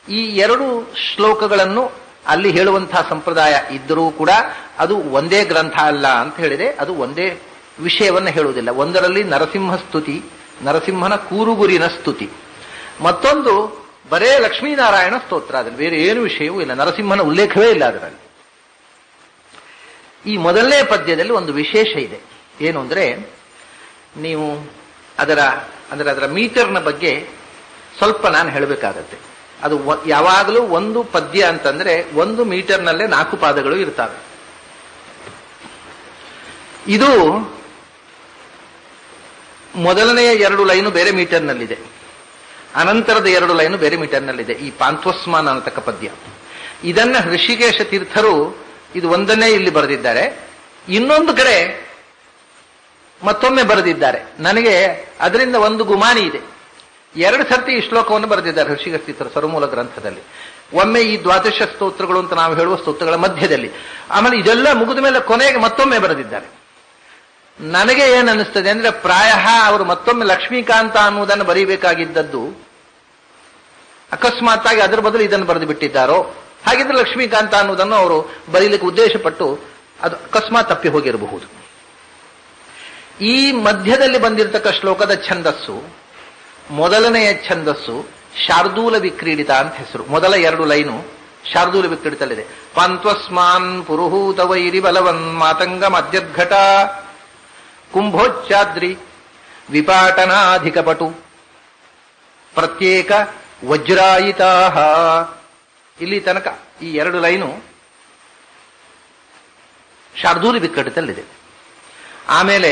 ಈ ಎರಡು ಶ್ಲೋಕಗಳನ್ನು ಅಲ್ಲಿ ಹೇಳುವಂತಹ ಸಂಪ್ರದಾಯ ಇದ್ದರೂ ಕೂಡ ಅದು ಒಂದೇ ಗ್ರಂಥ ಅಲ್ಲ ಅಂತ ಹೇಳಿದೆ ಅದು ಒಂದೇ ವಿಷಯವನ್ನ ಹೇಳುವುದಿಲ್ಲ ಒಂದರಲ್ಲಿ ನರಸಿಂಹ ಸ್ತುತಿ ನರಸಿಂಹನ ಕೂರುಗುರಿನ ಸ್ತುತಿ ಮತ್ತೊಂದು ಬರೇ ಲಕ್ಷ್ಮೀನಾರಾಯಣ ಸ್ತೋತ್ರ ಅದ್ರಲ್ಲಿ ಬೇರೆ ಏನು ವಿಷಯವೂ ಇಲ್ಲ ನರಸಿಂಹನ ಉಲ್ಲೇಖವೇ ಇಲ್ಲ ಅದರಲ್ಲಿ ಈ ಮೊದಲನೇ ಪದ್ಯದಲ್ಲಿ ಒಂದು ವಿಶೇಷ ಇದೆ ಏನು ಅಂದ್ರೆ ನೀವು ಅದರ ಅಂದ್ರೆ ಅದರ ಮೀಟರ್ನ ಬಗ್ಗೆ ಸ್ವಲ್ಪ ನಾನು ಹೇಳಬೇಕಾಗತ್ತೆ ಅದು ವ- ಯಾವಾಗಲೂ ಒಂದು ಪದ್ಯ ಅಂತಂದ್ರೆ ಒಂದು ಮೀಟರ್ನಲ್ಲೇ ನಾಲ್ಕು ಪಾದಗಳು ಇರ್ತವೆ ಇದು ಮೊದಲನೆಯ ಎರಡು ಲೈನು ಬೇರೆ ಮೀಟರ್ನಲ್ಲಿದೆ ಅನಂತರದ ಎರಡು ಲೈನು ಬೇರೆ ಮೀಟರ್ನಲ್ಲಿದೆ ಈ ಪಾಂತ್ವಸ್ಮಾನ್ ಅನ್ನತಕ್ಕ ಪದ್ಯ ಇದನ್ನ ಋಷಿಕೇಶ ತೀರ್ಥರು ಇದು ಒಂದನ್ನೇ ಇಲ್ಲಿ ಬರೆದಿದ್ದಾರೆ ಇನ್ನೊಂದು ಕಡೆ ಮತ್ತೊಮ್ಮೆ ಬರೆದಿದ್ದಾರೆ ನನಗೆ ಅದರಿಂದ ಒಂದು ಗುಮಾನಿ ಇದೆ ಎರಡು ಸರ್ತಿ ಈ ಶ್ಲೋಕವನ್ನು ಬರೆದಿದ್ದಾರೆ ಋಷಿಕೇಶ ತೀರ್ಥರು ಸರ್ವಮೂಲ ಗ್ರಂಥದಲ್ಲಿ ಒಮ್ಮೆ ಈ ದ್ವಾದಶ ಸ್ತೋತ್ರಗಳು ಅಂತ ನಾವು ಹೇಳುವ ಸ್ತೋತ್ರಗಳ ಮಧ್ಯದಲ್ಲಿ ಆಮೇಲೆ ಇದೆಲ್ಲ ಮುಗಿದ ಮೇಲೆ ಕೊನೆಗೆ ಮತ್ತೊಮ್ಮೆ ಬರೆದಿದ್ದಾರೆ ನನಗೆ ಏನ್ ಅನಿಸ್ತದೆ ಅಂದ್ರೆ ಪ್ರಾಯ ಅವರು ಮತ್ತೊಮ್ಮೆ ಲಕ್ಷ್ಮೀಕಾಂತ ಅನ್ನುವುದನ್ನು ಬರೀಬೇಕಾಗಿದ್ದದ್ದು ಅಕಸ್ಮಾತ್ ಆಗಿ ಅದರ ಬದಲು ಇದನ್ನು ಬರೆದು ಬಿಟ್ಟಿದ್ದಾರೋ ಹಾಗಿದ್ರೆ ಲಕ್ಷ್ಮೀಕಾಂತ ಅನ್ನುವುದನ್ನು ಅವರು ಬರೀಲಿಕ್ಕೆ ಉದ್ದೇಶಪಟ್ಟು ಅದು ಅಕಸ್ಮಾತ್ ತಪ್ಪಿ ಹೋಗಿರಬಹುದು ಈ ಮಧ್ಯದಲ್ಲಿ ಬಂದಿರತಕ್ಕ ಶ್ಲೋಕದ ಛಂದಸ್ಸು ಮೊದಲನೆಯ ಛಂದಸ್ಸು ಶಾರ್ದೂಲ ವಿಕ್ರೀಡಿತ ಅಂತ ಹೆಸರು ಮೊದಲ ಎರಡು ಲೈನು ಶಾರ್ದೂಲ ವಿಕ್ರೀಡಿತಲ್ಲಿದೆ ಪಾಂತ್ವಸ್ಮಾನ್ ಪುರುಹೂತ ವೈರಿ ಬಲವನ್ ಮಾತಂಗ ಮಧ್ಯದ್ಘಟ ಕುಂಭೋಚ್ಚಾದ್ರಿ ವಿಪಾಟನಾಧಿಕಪಟು ಪ್ರತ್ಯೇಕ ವಜ್ರಾಯಿತಾ ಇಲ್ಲಿ ತನಕ ಈ ಎರಡು ಲೈನು ಶಾರ್ದೂಲಿ ವಿಕಟದಲ್ಲಿದೆ ಆಮೇಲೆ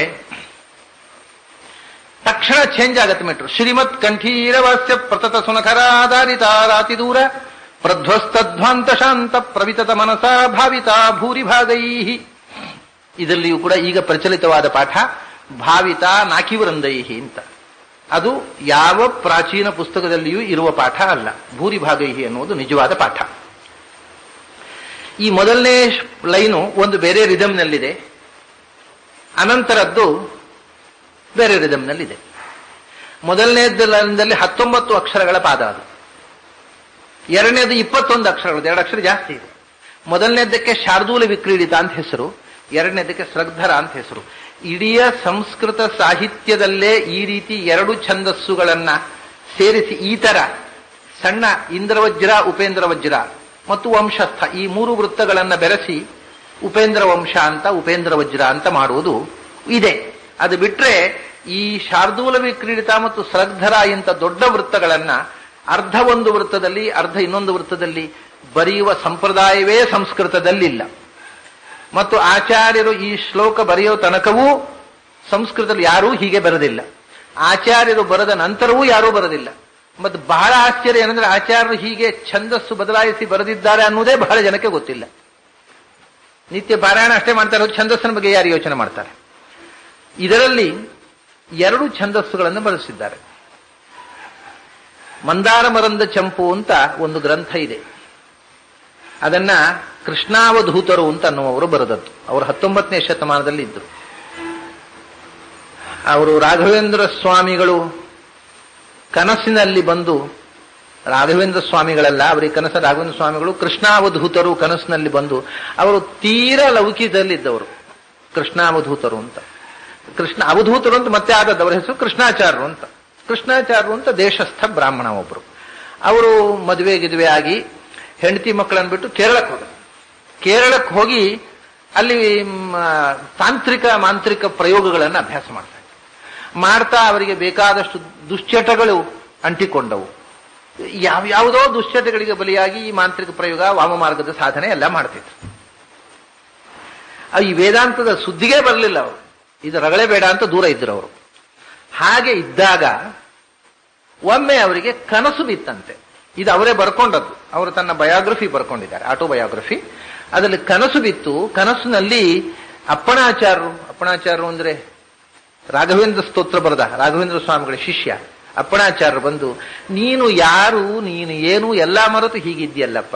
ತಕ್ಷಣ ಚೇಂಜ್ ಆಗತ್ತೆ ಮೆಟ್ರು ಶ್ರೀಮತ್ ಕಂಠೀರವಾಸ್ಯ ಪ್ರತತ ಸುನಖರಾಧಾರಿತ ರಾತಿ ದೂರ ಪ್ರಧ್ವಸ್ತಧ್ವಾಂತ ಶಾಂತ ಪ್ರವಿತತ ಮನಸ ಭಾವಿತ ಭೂರಿ ಭಾಗೈ ಇದರಲ್ಲಿಯೂ ಕೂಡ ಈಗ ಪ್ರಚಲಿತವಾದ ಪಾಠ ಭಾವಿತ ನಾಕಿವೃಂದೈಹಿ ಅಂತ ಅದು ಯಾವ ಪ್ರಾಚೀನ ಪುಸ್ತಕದಲ್ಲಿಯೂ ಇರುವ ಪಾಠ ಅಲ್ಲ ಭೂರಿ ಭಾಗೈಹಿ ಅನ್ನುವುದು ನಿಜವಾದ ಪಾಠ ಈ ಮೊದಲನೇ ಶ್- ಲೈನು ಒಂದು ಬೇರೆ ರಿದಮ್ನಲ್ಲಿದೆ ಅನಂತರದ್ದು ಬೇರೆ ರಿದಮ್ನಲ್ಲಿದೆ ಮೊದಲನೇದ್ದು ಲೈನ್ದಲ್ಲಿ ಹತ್ತೊಂಬತ್ತು ಅಕ್ಷರಗಳ ಪಾದ ಅದು ಎರಡನೇದು ಇಪ್ಪತ್ತೊಂದು ಅಕ್ಷರಗಳು ಎರಡು ಅಕ್ಷರ ಜಾಸ್ತಿ ಇದೆ ಮೊದಲನೇದಕ್ಕೆ ಶಾರ್ದೂಲ ವಿಕ್ರೀಡಿತ ಅಂತ ಹೆಸರು ಎರಡನೇದಕ್ಕೆ ಸ್ರಗ್ಧರ ಅಂತ ಹೆಸರು ಇಡೀ ಸಂಸ್ಕೃತ ಸಾಹಿತ್ಯದಲ್ಲೇ ಈ ರೀತಿ ಎರಡು ಛಂದಸ್ಸುಗಳನ್ನ ಸೇರಿಸಿ ಈ ತರ ಸಣ್ಣ ಇಂದ್ರವಜ್ರ ಉಪೇಂದ್ರ ವಜ್ರ ಮತ್ತು ವಂಶಸ್ಥ ಈ ಮೂರು ವೃತ್ತಗಳನ್ನ ಬೆರೆಸಿ ಉಪೇಂದ್ರ ವಂಶ ಅಂತ ಉಪೇಂದ್ರ ವಜ್ರ ಅಂತ ಮಾಡುವುದು ಇದೆ ಅದು ಬಿಟ್ರೆ ಈ ಶಾರ್ದೂಲ ವಿಕ್ರೀಡಿತ ಮತ್ತು ಸ್ರಗ್ಧರ ಇಂಥ ದೊಡ್ಡ ವೃತ್ತಗಳನ್ನ ಅರ್ಧ ಒಂದು ವೃತ್ತದಲ್ಲಿ ಅರ್ಧ ಇನ್ನೊಂದು ವೃತ್ತದಲ್ಲಿ ಬರೆಯುವ ಸಂಪ್ರದಾಯವೇ ಸಂಸ್ಕೃತದಲ್ಲಿಲ್ಲ ಮತ್ತು ಆಚಾರ್ಯರು ಈ ಶ್ಲೋಕ ಬರೆಯೋ ತನಕವೂ ಸಂಸ್ಕೃತದಲ್ಲಿ ಯಾರೂ ಹೀಗೆ ಬರೆದಿಲ್ಲ ಆಚಾರ್ಯರು ಬರೆದ ನಂತರವೂ ಯಾರೂ ಬರೆದಿಲ್ಲ ಮತ್ತು ಬಹಳ ಆಶ್ಚರ್ಯ ಏನಂದ್ರೆ ಆಚಾರ್ಯರು ಹೀಗೆ ಛಂದಸ್ಸು ಬದಲಾಯಿಸಿ ಬರೆದಿದ್ದಾರೆ ಅನ್ನುವುದೇ ಬಹಳ ಜನಕ್ಕೆ ಗೊತ್ತಿಲ್ಲ ನಿತ್ಯ ಪಾರಾಯಣ ಅಷ್ಟೇ ಮಾಡ್ತಾರೆ ಹೊರತು ಛಂದಸ್ಸಿನ ಬಗ್ಗೆ ಯಾರು ಯೋಚನೆ ಮಾಡ್ತಾರೆ ಇದರಲ್ಲಿ ಎರಡು ಛಂದಸ್ಸುಗಳನ್ನು ಬಳಸಿದ್ದಾರೆ ಮಂದಾರ ಮರಂದ ಚಂಪು ಅಂತ ಒಂದು ಗ್ರಂಥ ಇದೆ ಅದನ್ನ ಕೃಷ್ಣಾವಧೂತರು ಅಂತ ಅನ್ನುವರು ಬರೆದದ್ದು ಅವರು ಹತ್ತೊಂಬತ್ತನೇ ಶತಮಾನದಲ್ಲಿ ಇದ್ದರು ಅವರು ರಾಘವೇಂದ್ರ ಸ್ವಾಮಿಗಳು ಕನಸಿನಲ್ಲಿ ಬಂದು ರಾಘವೇಂದ್ರ ಸ್ವಾಮಿಗಳಲ್ಲ ಅವರಿಗೆ ಕನಸ ರಾಘವೇಂದ್ರ ಸ್ವಾಮಿಗಳು ಕೃಷ್ಣಾವಧೂತರು ಕನಸಿನಲ್ಲಿ ಬಂದು ಅವರು ತೀರ ಲೌಕಿಕದಲ್ಲಿದ್ದವರು ಕೃಷ್ಣಾವಧೂತರು ಅಂತ ಕೃಷ್ಣ ಅವಧೂತರು ಅಂತ ಮತ್ತೆ ಆದದ್ದು ಅವರ ಹೆಸರು ಕೃಷ್ಣಾಚಾರ್ಯರು ಅಂತ ಕೃಷ್ಣಾಚಾರ್ಯರು ಅಂತ ದೇಶಸ್ಥ ಬ್ರಾಹ್ಮಣ ಒಬ್ಬರು ಅವರು ಮದುವೆ ಗಿದುವೆ ಆಗಿ ಹೆಂಡತಿ ಮಕ್ಕಳನ್ನು ಬಿಟ್ಟು ಕೇರಳಕ್ಕೆ ಹೋದರು ಕೇರಳಕ್ಕೆ ಹೋಗಿ ಅಲ್ಲಿ ಮ್, ತಾಂತ್ರಿಕ ಮಾಂತ್ರಿಕ ಪ್ರಯೋಗಗಳನ್ನು ಅಭ್ಯಾಸ ಮಾಡ್ತಾ ಇದ್ರು. ಮಾಡ್ತಾ ಅವರಿಗೆ ಬೇಕಾದಷ್ಟು ದುಶ್ಚಟಗಳು ಅಂಟಿಕೊಂಡವು ಯಾವ ಯಾವುದೋ ದುಶ್ಚಟಗಳಿಗೆ ಬಲಿಯಾಗಿ ಈ ಮಾಂತ್ರಿಕ ಪ್ರಯೋಗ ವಾಮ ಮಾರ್ಗದ ಸಾಧನೆ ಎಲ್ಲ ಮಾಡ್ತಿದ್ರು ಆ ಈ ವೇದಾಂತದ ಸುದ್ದಿಗೆ ಬರಲಿಲ್ಲ ಅವರು ಇದು ರಗಳೆ ಬೇಡ ಅಂತ ದೂರ ಇದ್ರು ಅವರು ಹಾಗೆ ಇದ್ದಾಗ ಒಮ್ಮೆ ಅವರಿಗೆ ಕನಸು ಬಿತ್ತಂತೆ ಇದು ಅವರೇ ಬರ್ಕೊಂಡದ್ದು ಅವರು ತನ್ನ ಬಯೋಗ್ರಫಿ ಬರ್ಕೊಂಡಿದ್ದಾರೆ ಆಟೋಬಯೋಗ್ರಫಿ ಅದರಲ್ಲಿ ಕನಸು ಬಿತ್ತು ಕನಸಿನಲ್ಲಿ ಅಪ್ಪಣಾಚಾರ್ಯರು ಅಪ್ಪಣಾಚಾರ್ಯರು ಅಂದ್ರೆ ರಾಘವೇಂದ್ರ ಸ್ತೋತ್ರ ಬರೆದ ರಾಘವೇಂದ್ರ ಸ್ವಾಮಿಗಳ ಶಿಷ್ಯ ಅಪ್ಪಣಾಚಾರ್ಯರು ಬಂದು ನೀನು ಯಾರು ನೀನು ಏನು ಎಲ್ಲ ಮರೆತು ಹೀಗಿದ್ಯಲ್ಲಪ್ಪ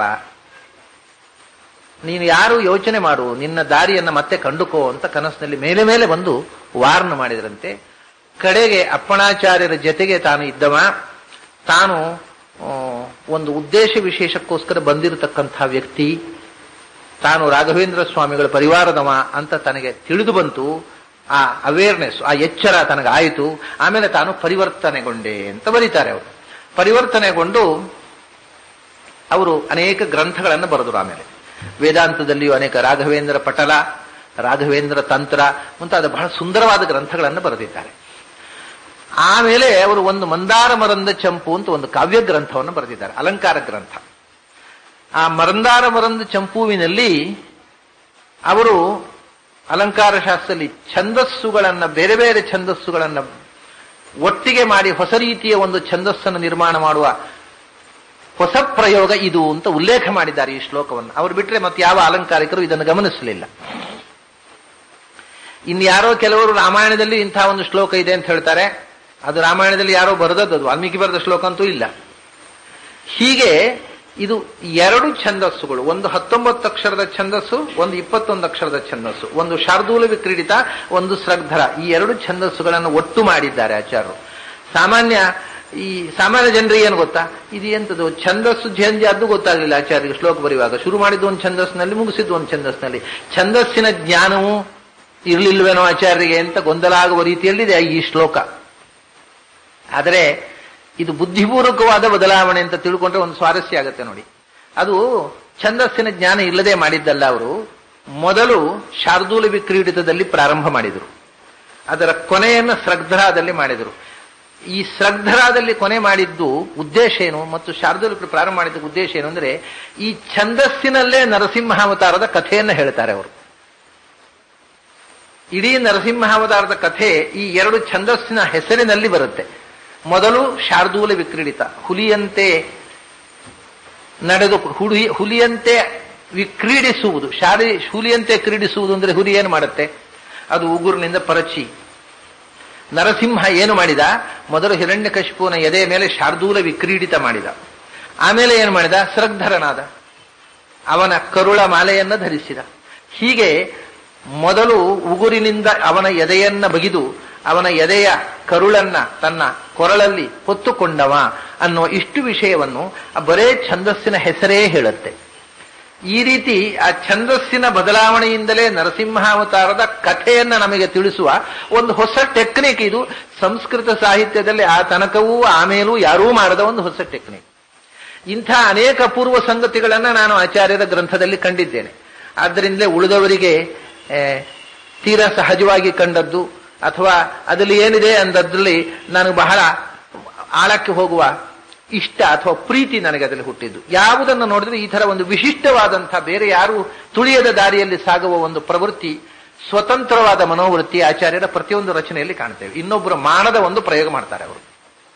ನೀನು ಯಾರು ಯೋಚನೆ ಮಾಡು ನಿನ್ನ ದಾರಿಯನ್ನ ಮತ್ತೆ ಕಂಡುಕೋ ಅಂತ ಕನಸಿನಲ್ಲಿ ಮೇಲೆ ಮೇಲೆ ಬಂದು ವಾರ್ನ್ ಮಾಡಿದ್ರಂತೆ ಕಡೆಗೆ ಅಪ್ಪಣಾಚಾರ್ಯರ ಜೊತೆಗೆ ತಾನು ಇದ್ದವ ತಾನು ಆ, ಒಂದು ಉದ್ದೇಶ ವಿಶೇಷಕ್ಕೋಸ್ಕರ ಬಂದಿರತಕ್ಕಂಥ ವ್ಯಕ್ತಿ ತಾನು ರಾಘವೇಂದ್ರ ಸ್ವಾಮಿಗಳ ಪರಿವಾರದವ ಅಂತ ತನಗೆ ತಿಳಿದು ಬಂತು ಆ ಅವೇರ್ನೆಸ್ ಆ ಎಚ್ಚರ ತನಗಾಯಿತು ಆಮೇಲೆ ತಾನು ಪರಿವರ್ತನೆಗೊಂಡೆ ಅಂತ ಬರೀತಾರೆ ಅವರು ಪರಿವರ್ತನೆಗೊಂಡು ಅವರು ಅನೇಕ ಗ್ರಂಥಗಳನ್ನು ಬರೆದರು ಆಮೇಲೆ ವೇದಾಂತದಲ್ಲಿಯೂ ಅನೇಕ ರಾಘವೇಂದ್ರ ಪಟಲ ರಾಘವೇಂದ್ರ ತಂತ್ರ ಮುಂತಾದ ಬಹಳ ಸುಂದರವಾದ ಗ್ರಂಥಗಳನ್ನು ಬರೆದಿದ್ದಾರೆ ಆಮೇಲೆ ಅವರು ಒಂದು ಮಂದಾರ ಮರಂದ ಚಂಪು ಅಂತ ಒಂದು ಕಾವ್ಯ ಗ್ರಂಥವನ್ನು ಬರೆದಿದ್ದಾರೆ ಅಲಂಕಾರ ಗ್ರಂಥ ಆ ಮರಂದಾರ ಮರಂದ ಚಂಪುವಿನಲ್ಲಿ ಅವರು ಅಲಂಕಾರ ಶಾಸ್ತ್ರದಲ್ಲಿ ಛಂದಸ್ಸುಗಳನ್ನ ಬೇರೆ ಬೇರೆ ಛಂದಸ್ಸುಗಳನ್ನ ಒಟ್ಟಿಗೆ ಮಾಡಿ ಹೊಸ ರೀತಿಯ ಒಂದು ಛಂದಸ್ಸನ್ನು ನಿರ್ಮಾಣ ಮಾಡುವ ಹೊಸ ಪ್ರಯೋಗ ಇದು ಅಂತ ಉಲ್ಲೇಖ ಮಾಡಿದ್ದಾರೆ ಈ ಶ್ಲೋಕವನ್ನು ಅವರು ಬಿಟ್ಟರೆ ಮತ್ತೆ ಯಾವ ಅಲಂಕಾರಿಕರು ಇದನ್ನು ಗಮನಿಸಲಿಲ್ಲ ಇನ್ಯಾರೋ ಕೆಲವರು ರಾಮಾಯಣದಲ್ಲಿ ಇಂತಹ ಒಂದು ಶ್ಲೋಕ ಇದೆ ಅಂತ ಹೇಳ್ತಾರೆ ಅದು ರಾಮಾಯಣದಲ್ಲಿ ಯಾರೋ ಬರೆದದ್ದು ಅದು ವಾಲ್ಮೀಕಿ ಬರೆದ ಶ್ಲೋಕ ಅಂತೂ ಇಲ್ಲ ಹೀಗೆ ಇದು ಎರಡು ಛಂದಸ್ಸುಗಳು ಒಂದು ಹತ್ತೊಂಬತ್ತು ಅಕ್ಷರದ ಛಂದಸ್ಸು ಒಂದು ಇಪ್ಪತ್ತೊಂದು ಅಕ್ಷರದ ಛಂದಸ್ಸು ಒಂದು ಶಾರ್ದೂಲ ವಿಕ್ರೀಡಿತ ಒಂದು ಸ್ರಗ್ಧರ ಈ ಎರಡು ಛಂದಸ್ಸುಗಳನ್ನು ಒಟ್ಟು ಮಾಡಿದ್ದಾರೆ ಆಚಾರ್ಯರು ಸಾಮಾನ್ಯ ಈ ಸಾಮಾನ್ಯ ಜನರಿಗೆ ಏನು ಗೊತ್ತಾ ಇದು ಎಂತದು ಛಂದಸ್ಸು ಜಂಜಿ ಅದು ಗೊತ್ತಾಗಲಿಲ್ಲ ಆಚಾರ್ಯರಿಗೆ ಶ್ಲೋಕ ಬರೆಯುವಾಗ ಶುರು ಮಾಡಿದ್ದು ಒಂದು ಛಂದಸ್ಸಿನಲ್ಲಿ ಮುಗಿಸಿದ್ದು ಒಂದು ಛಂದಸ್ಸಿನಲ್ಲಿ ಛಂದಸ್ಸಿನ ಜ್ಞಾನವೂ ಇರಲಿಲ್ವೇನೋ ಆಚಾರ್ಯರಿಗೆ ಅಂತ ಗೊಂದಲ ಆಗುವ ರೀತಿಯಲ್ಲಿದೆ ಈ ಶ್ಲೋಕ ಆದರೆ ಇದು ಬುದ್ಧಿಪೂರ್ವಕವಾದ ಬದಲಾವಣೆ ಅಂತ ತಿಳ್ಕೊಂಡ್ರೆ ಒಂದು ಸ್ವಾರಸ್ಯ ಆಗುತ್ತೆ ನೋಡಿ ಅದು ಛಂದಸ್ಸಿನ ಜ್ಞಾನ ಇಲ್ಲದೆ ಮಾಡಿದ್ದಲ್ಲ ಅವರು ಮೊದಲು ಶಾರ್ದೂಲ ವಿಕ್ರೀಡಿತದಲ್ಲಿ ಪ್ರಾರಂಭ ಮಾಡಿದರು ಅದರ ಕೊನೆಯನ್ನು ಸ್ರಗ್ಧರಾದಲ್ಲಿ ಮಾಡಿದರು ಈ ಸ್ರಗ್ಧರಾದಲ್ಲಿ ಕೊನೆ ಮಾಡಿದ್ದು ಉದ್ದೇಶ ಏನು ಮತ್ತು ಶಾರ್ದೂಲ ಪ್ರಾರಂಭ ಮಾಡಿದ್ದ ಉದ್ದೇಶ ಏನು ಅಂದ್ರೆ ಈ ಛಂದಸ್ಸಿನಲ್ಲೇ ನರಸಿಂಹಾವತಾರದ ಕಥೆಯನ್ನು ಹೇಳ್ತಾರೆ ಅವರು ಇಡೀ ನರಸಿಂಹಾವತಾರದ ಕಥೆ ಈ ಎರಡು ಛಂದಸ್ಸಿನ ಹೆಸರಿನಲ್ಲಿ ಬರುತ್ತೆ ಮೊದಲು ಶಾರ್ದೂಲ ವಿಕ್ರೀಡಿತ ಹುಲಿಯಂತೆ ನಡೆದು ಹುಲಿ ಹುಲಿಯಂತೆ ವಿಕ್ರೀಡಿಸುವುದು ಶಾರಿ ಹುಲಿಯಂತೆ ಕ್ರೀಡಿಸುವುದು ಅಂದ್ರೆ ಹುಲಿ ಏನು ಮಾಡುತ್ತೆ ಅದು ಉಗುರಿನಿಂದ ಪರಚಿ ನರಸಿಂಹ ಏನು ಮಾಡಿದ ಮೊದಲು ಹಿರಣ್ಯಕಶಿಪುವಿನ ಎದೆ ಮೇಲೆ ಶಾರ್ದೂಲ ವಿಕ್ರೀಡಿತ ಮಾಡಿದ ಆಮೇಲೆ ಏನು ಮಾಡಿದ ಸ್ರಗ್ಧರನಾದ ಅವನ ಕರುಳ ಮಾಲೆಯನ್ನು ಧರಿಸಿದ ಹೀಗೆ ಮೊದಲು ಉಗುರಿನಿಂದ ಅವನ ಎದೆಯನ್ನ ಬಗಿದು ಅವನ ಎದೆಯ ಕರುಳನ್ನ ತನ್ನ ಕೊರಳಲ್ಲಿ ಹೊತ್ತುಕೊಂಡವ ಅನ್ನೋ ಇಷ್ಟು ವಿಷಯವನ್ನು ಆ ಬರೇ ಛಂದಸ್ಸಿನ ಹೆಸರೇ ಹೇಳುತ್ತೆ ಈ ರೀತಿ ಆ ಛಂದಸ್ಸಿನ ಬದಲಾವಣೆಯಿಂದಲೇ ನರಸಿಂಹಾವತಾರದ ಕಥೆಯನ್ನ ನಮಗೆ ತಿಳಿಸುವ ಒಂದು ಹೊಸ ಟೆಕ್ನಿಕ್ ಇದು ಸಂಸ್ಕೃತ ಸಾಹಿತ್ಯದಲ್ಲಿ ಆ ತನಕವೂ ಆಮೇಲೂ ಯಾರೂ ಮಾಡದ ಒಂದು ಹೊಸ ಟೆಕ್ನಿಕ್ ಇಂಥ ಅನೇಕ ಅಪೂರ್ವ ಸಂಗತಿಗಳನ್ನ ನಾನು ಆಚಾರ್ಯರ ಗ್ರಂಥದಲ್ಲಿ ಕಂಡಿದ್ದೇನೆ ಆದ್ದರಿಂದಲೇ ಉಳಿದವರಿಗೆ ಆ, ತೀರಾ ಸಹಜವಾಗಿ ಕಂಡದ್ದು ಅಥವಾ ಅದರಲ್ಲಿ ಏನಿದೆ ಅಂದದ್ರಲ್ಲಿ ನನಗೆ ಬಹಳ ಆಳಕ್ಕೆ ಹೋಗುವ ಇಷ್ಟ ಅಥವಾ ಪ್ರೀತಿ ನನಗೆ ಅದರಲ್ಲಿ ಹುಟ್ಟಿದ್ದು ಯಾವುದನ್ನು ನೋಡಿದ್ರೆ ಈ ತರ ಒಂದು ವಿಶಿಷ್ಟವಾದಂತಹ ಬೇರೆ ಯಾರು ತುಳಿಯದ ದಾರಿಯಲ್ಲಿ ಸಾಗುವ ಒಂದು ಪ್ರವೃತ್ತಿ ಸ್ವತಂತ್ರವಾದ ಮನೋವೃತ್ತಿ ಆಚಾರ್ಯರ ಪ್ರತಿಯೊಂದು ರಚನೆಯಲ್ಲಿ ಕಾಣ್ತೇವೆ ಇನ್ನೊಬ್ಬರು ಮಾಡದ ಒಂದು ಪ್ರಯೋಗ ಮಾಡ್ತಾರೆ ಅವರು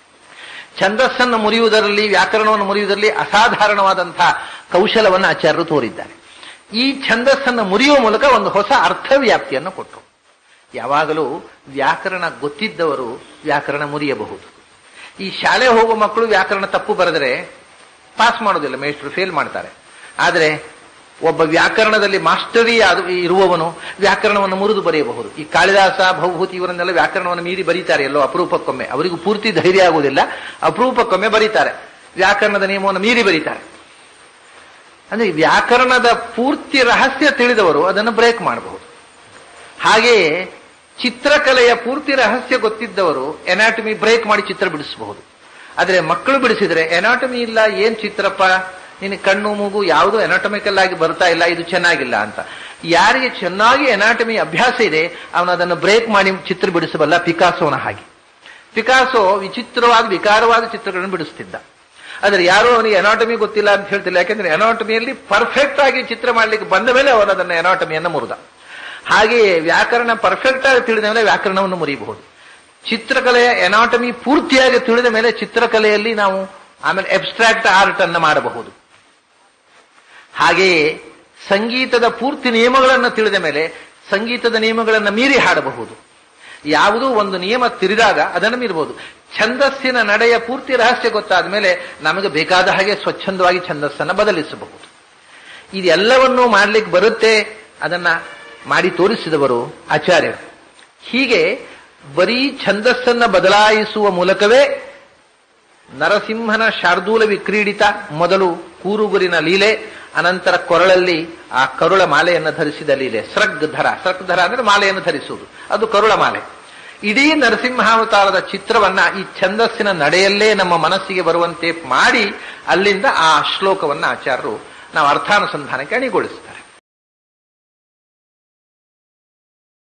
ಛಂದಸ್ಸನ್ನು ಮುರಿಯುವುದರಲ್ಲಿ ವ್ಯಾಕರಣವನ್ನು ಮುರಿಯುವುದರಲ್ಲಿ ಅಸಾಧಾರಣವಾದಂತಹ ಕೌಶಲವನ್ನು ಆಚಾರ್ಯರು ತೋರಿದ್ದಾರೆ ಈ ಛಂದಸ್ಸನ್ನು ಮುರಿಯುವ ಮೂಲಕ ಒಂದು ಹೊಸ ಅರ್ಥವ್ಯಾಪ್ತಿಯನ್ನು ಕೊಟ್ಟರು ಯಾವಾಗಲೂ ವ್ಯಾಕರಣ ಗೊತ್ತಿದ್ದವರು ವ್ಯಾಕರಣ ಮುರಿಯಬಹುದು ಈ ಶಾಲೆ ಹೋಗುವ ಮಕ್ಕಳು ವ್ಯಾಕರಣ ತಪ್ಪು ಬರೆದರೆ ಪಾಸ್ ಮಾಡೋದಿಲ್ಲ ಮೇಷ್ಟ್ರು ಫೇಲ್ ಮಾಡ್ತಾರೆ ಆದರೆ ಒಬ್ಬ ವ್ಯಾಕರಣದಲ್ಲಿ ಮಾಸ್ಟರಿ ಆದ ಇರುವವನು ವ್ಯಾಕರಣವನ್ನು ಮುರಿದು ಬರೆಯಬಹುದು ಈ ಕಾಳಿದಾಸ ಭವಭೂತಿ ಇವರನ್ನೆಲ್ಲ ವ್ಯಾಕರಣವನ್ನು ಮೀರಿ ಬರೀತಾರೆ ಎಲ್ಲೋ ಅಪರೂಪಕ್ಕೊಮ್ಮೆ ಅವರಿಗೂ ಪೂರ್ತಿ ಧೈರ್ಯ ಆಗುವುದಿಲ್ಲ ಅಪರೂಪಕ್ಕೊಮ್ಮೆ ಬರೀತಾರೆ ವ್ಯಾಕರಣದ ನಿಯಮವನ್ನು ಮೀರಿ ಬರೀತಾರೆ ಅಂದ್ರೆ ಈ ವ್ಯಾಕರಣದ ಪೂರ್ತಿ ರಹಸ್ಯ ತಿಳಿದವರು ಅದನ್ನು ಬ್ರೇಕ್ ಮಾಡಬಹುದು ಹಾಗೆಯೇ ಚಿತ್ರಕಲೆಯ ಪೂರ್ತಿ ರಹಸ್ಯ ಗೊತ್ತಿದ್ದವರು ಎನಾಟಮಿ ಬ್ರೇಕ್ ಮಾಡಿ ಚಿತ್ರ ಬಿಡಿಸಬಹುದು ಆದರೆ ಮಕ್ಕಳು ಬಿಡಿಸಿದ್ರೆ ಎನಾಟಮಿ ಇಲ್ಲ ಏನ್ ಚಿತ್ರಪ್ಪ ನಿನ್ನ ಕಣ್ಣು ಮೂಗು ಯಾವುದು ಎನಾಟಮಿಕಲ್ ಆಗಿ ಬರ್ತಾ ಇಲ್ಲ ಇದು ಚೆನ್ನಾಗಿಲ್ಲ ಅಂತ ಯಾರಿಗೆ ಚೆನ್ನಾಗಿ ಎನಾಟಮಿ ಅಭ್ಯಾಸ ಇದೆ ಅವನು ಅದನ್ನು ಬ್ರೇಕ್ ಮಾಡಿ ಚಿತ್ರ ಬಿಡಿಸಬಲ್ಲ ಪಿಕಾಸೋನ ಹಾಗೆ ಪಿಕಾಸೋ ವಿಚಿತ್ರವಾದ ವಿಕಾರವಾದ ಚಿತ್ರಗಳನ್ನು ಬಿಡಿಸ್ತಿದ್ದ ಆದ್ರೆ ಯಾರೋ ಅವನಿಗೆ ಎನಾಟಮಿ ಗೊತ್ತಿಲ್ಲ ಅಂತ ಹೇಳ್ತಿಲ್ಲ ಯಾಕೆಂದ್ರೆ ಎನಾಟಮಿಯಲ್ಲಿ ಪರ್ಫೆಕ್ಟ್ ಆಗಿ ಚಿತ್ರ ಮಾಡ್ಲಿಕ್ಕೆ ಬಂದ ಮೇಲೆ ಅವನು ಅದನ್ನ ಎನಾಟಮಿಯನ್ನು ಮುರಿದ ಹಾಗೆಯೇ ವ್ಯಾಕರಣ ಪರ್ಫೆಕ್ಟ್ ಆಗಿ ತಿಳಿದ ಮೇಲೆ ವ್ಯಾಕರಣವನ್ನು ಮುರಿಯಬಹುದು ಚಿತ್ರಕಲೆಯ ಎನಾಟಮಿ ಪೂರ್ತಿಯಾಗಿ ತಿಳಿದ ಮೇಲೆ ಚಿತ್ರಕಲೆಯಲ್ಲಿ ನಾವು ಆಮೇಲೆ ಎಬ್ಸ್ಟ್ರಾಕ್ಟ್ ಆರ್ಟ್ ಅನ್ನು ಮಾಡಬಹುದು ಹಾಗೆಯೇ ಸಂಗೀತದ ಪೂರ್ತಿ ನಿಯಮಗಳನ್ನು ತಿಳಿದ ಮೇಲೆ ಸಂಗೀತದ ನಿಯಮಗಳನ್ನು ಮೀರಿ ಹಾಡಬಹುದು ಯಾವುದೂ ಒಂದು ನಿಯಮ ತಿರಿದಾಗ ಅದನ್ನು ಮೀರಬಹುದು ಛಂದಸ್ಸಿನ ನಡೆಯ ಪೂರ್ತಿ ರಹಸ್ಯ ಗೊತ್ತಾದ ಮೇಲೆ ನಮಗೆ ಬೇಕಾದ ಹಾಗೆ ಸ್ವಚ್ಛಂದವಾಗಿ ಛಂದಸ್ಸನ್ನು ಬದಲಿಸಬಹುದು ಇದೆಲ್ಲವನ್ನೂ ಮಾಡ್ಲಿಕ್ಕೆ ಬರುತ್ತೆ ಅದನ್ನ ಮಾಡಿ ತೋರಿಸಿದವರು ಆಚಾರ್ಯರು ಹೀಗೆ ಬರೀ ಛಂದಸ್ಸನ್ನ ಬದಲಾಯಿಸುವ ಮೂಲಕವೇ ನರಸಿಂಹನ ಶಾರ್ದೂಲ ವಿಕ್ರೀಡಿತ ಮೊದಲು ಕೂರುಗುರಿನ ಲೀಲೆ ಅನಂತರ ಕೊರಳಲ್ಲಿ ಆ ಕರುಳ ಮಾಲೆಯನ್ನು ಧರಿಸಿದ ಲೀಲೆ ಸ್ರಗ್ಧರ ಸ್ರಗ್ಧರ ಅಂದ್ರೆ ಮಾಲೆಯನ್ನು ಧರಿಸುವುದು ಅದು ಕರುಳ ಮಾಲೆ ಇಡೀ ನರಸಿಂಹಾವತಾರದ ಚಿತ್ರವನ್ನ ಈ ಛಂದಸ್ಸಿನ ನಡೆಯಲ್ಲೇ ನಮ್ಮ ಮನಸ್ಸಿಗೆ ಬರುವಂತೆ ಮಾಡಿ ಅಲ್ಲಿಂದ ಆ ಶ್ಲೋಕವನ್ನ ಆಚಾರ್ಯರು ನಾವು ಅರ್ಥಾನುಸಂಧಾನಕ್ಕೆ ಅಣಿಗೊಳಿಸ್ತಾರೆ